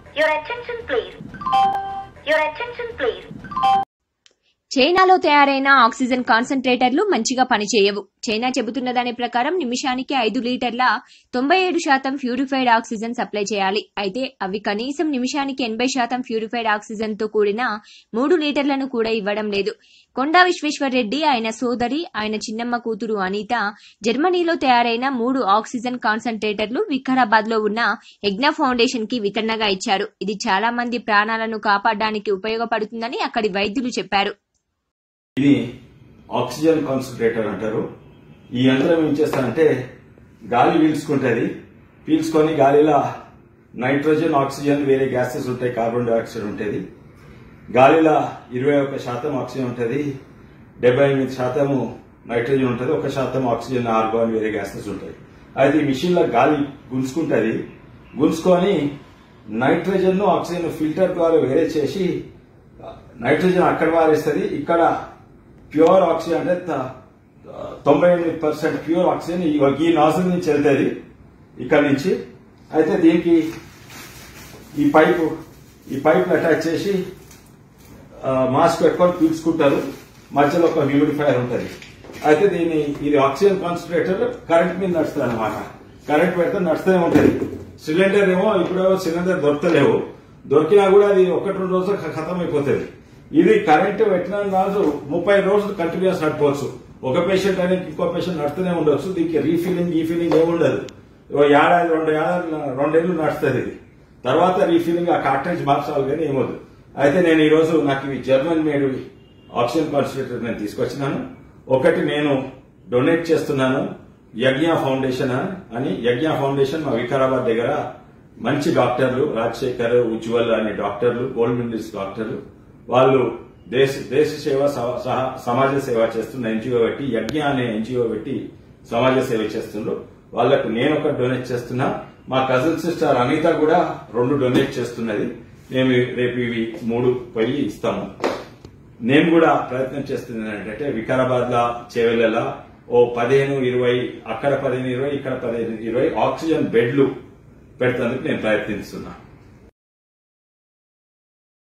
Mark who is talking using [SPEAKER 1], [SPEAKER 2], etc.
[SPEAKER 1] Your attention please. Your attention please.
[SPEAKER 2] చైనాలో తయారైన oxygen కాన్సన్ట్రేటర్లు మంచిగా పనిచేయవు చైనా చెబుతున్న దాని ప్రకారం నిమిషానికి ఐదు లీటర్ల తొంభై ఏడు శాతం ప్యూరిఫైడ్ ఆక్సిజన్ సప్లై చేయాలి అయితే అవి కనీసం నిమిషానికి ఎనభై శాతం ప్యూరిఫైడ్ ఆక్సిజన్ తో కూడిన మూడు లీటర్లను కూడా ఇవ్వడం లేదు కొండా విశ్వేశ్వర్ రెడ్డి ఆయన సోదరి ఆయన చిన్నమ్మ కూతురు అనిత జర్మనీలో తయారైన మూడు ఆక్సిజన్ కాన్సన్ట్రేటర్లు వికారాబాద్ లో ఉన్న యజ్ఞ ఫౌండేషన్ కి వితరణగా ఇచ్చారు ఇది చాలా మంది ప్రాణాలను కాపాడడానికి ఉపయోగపడుతుందని అక్కడి వైద్యులు చెప్పారు
[SPEAKER 3] ఇది ఆక్సిజన్ కాన్సన్ట్రేటర్ అంటారు ఈ యంత్రం ఏం చేస్తారంటే గాలి పీల్చుకుంటుంది పీల్చుకొని గాలిలో నైట్రోజన్ ఆక్సిజన్ వేరే గ్యాసెస్ ఉంటాయి కార్బన్ డైఆక్సైడ్ ఉంటుంది గాలిలో ఇరవై ఒక్క శాతం ఆక్సిజన్ ఉంటుంది డెబ్బై ఎనిమిది శాతము నైట్రోజన్ ఉంటుంది ఒక శాతం ఆక్సిజన్ ఆర్గాన్ వేరే గ్యాసెస్ ఉంటాయి అయితే ఈ మిషన్లో గాలి గుంజుకుంటుంది గుంజుకొని నైట్రోజన్ ఆక్సిజన్ ఫిల్టర్ ద్వారా వేరే చేసి నైట్రోజన్ అక్కడ వారేస్తుంది ఇక్కడ ప్యూర్ ఆక్సిజన్ అంటే త- తొంభై ఎనిమిది పర్సెంట్ ప్యూర్ ఆక్సిజన్ ఈ ఈ నాజిల్ నుంచి వెళ్తుంది ఇక్కడ నుంచి అయితే దీనికి ఈ పైపు ఈ పైప్ అటాచ్ చేసి ఆ, మాస్క్ పెట్టుకొని పీల్చుకుంటారు మధ్యలో ఒక హ్యూమిడిఫైయర్ ఉంటుంది అయితే దీన్ని ఇది ఆక్సిజన్ కాన్సన్ట్రేటర్ కరెంట్ మీద నడుస్తుంది అనమాట కరెంట్ పెడితే నడుస్తూనే ఉంటుంది సిలిండర్ ఏమో ఇప్పుడేమో సిలిండర్ దొరకలేవు దొరికినా కూడా అది ఒకటి రెండు రోజులు ఖతం అయిపోతుంది ఇది కరెంట్ పెట్టిన రోజు ముప్పై రోజులు కంటిన్యూస్ నడపవచ్చు ఒక పేషెంట్ అనేది ఇంకో పేషెంట్ నడుస్తూనే ఉండొచ్చు దీనికి రీఫిల్లింగ్ రీఫిల్లింగ్ ఏమి ఉండదు ఓ ఏడాది రెండు ఏడాది రెండేళ్లు నడుస్తుంది ఇది తర్వాత రీఫిల్లింగ్ ఆ కార్టేజ్ మార్చాలి కానీ ఏమొద్దు అయితే నేను ఈ రోజు నాకు ఇవి జర్మన్ మేడ్ ఆక్సిజన్ కాన్సన్ట్రేటర్ నేను తీసుకొచ్చినాను ఒకటి నేను డొనేట్ చేస్తున్నాను యజ్ఞ ఫౌండేషన్ అని యజ్ఞ ఫౌండేషన్ మా వికారాబాద్ దగ్గర మంచి డాక్టర్లు రాజశేఖర్ ఉజ్వల్ అనే డాక్టర్లు గోల్డ్ మెడలిస్ట్ డాక్టర్లు వాళ్ళు దేశ దేశ సేవ స- సహ- సమాజ సేవ చేస్తున్న ఎన్జిఓ పెట్టి యజ్ఞ అనే ఎన్జిఓ పెట్టి సమాజ సేవ చేస్తుండ్రు వాళ్ళకు నేను ఒక డొనేట్ చేస్తున్నా మా కజిన్ సిస్టర్ అనిత కూడా రెండు డొనేట్ చేస్తున్నది మేము రేపు ఇవి మూడు పోయి ఇస్తాము నేను కూడా ప్రయత్నం చేస్తున్నాను ఏంటంటే వికారాబాద్ లా చేవెళ్ళ ఓ పదిహేను ఇరవై అక్కడ పదిహేను ఇరవై ఇక్కడ పదిహేను ఇరవై ఆక్సిజన్ బెడ్లు పెడుతుందుకు నేను ప్రయత్నిస్తున్నా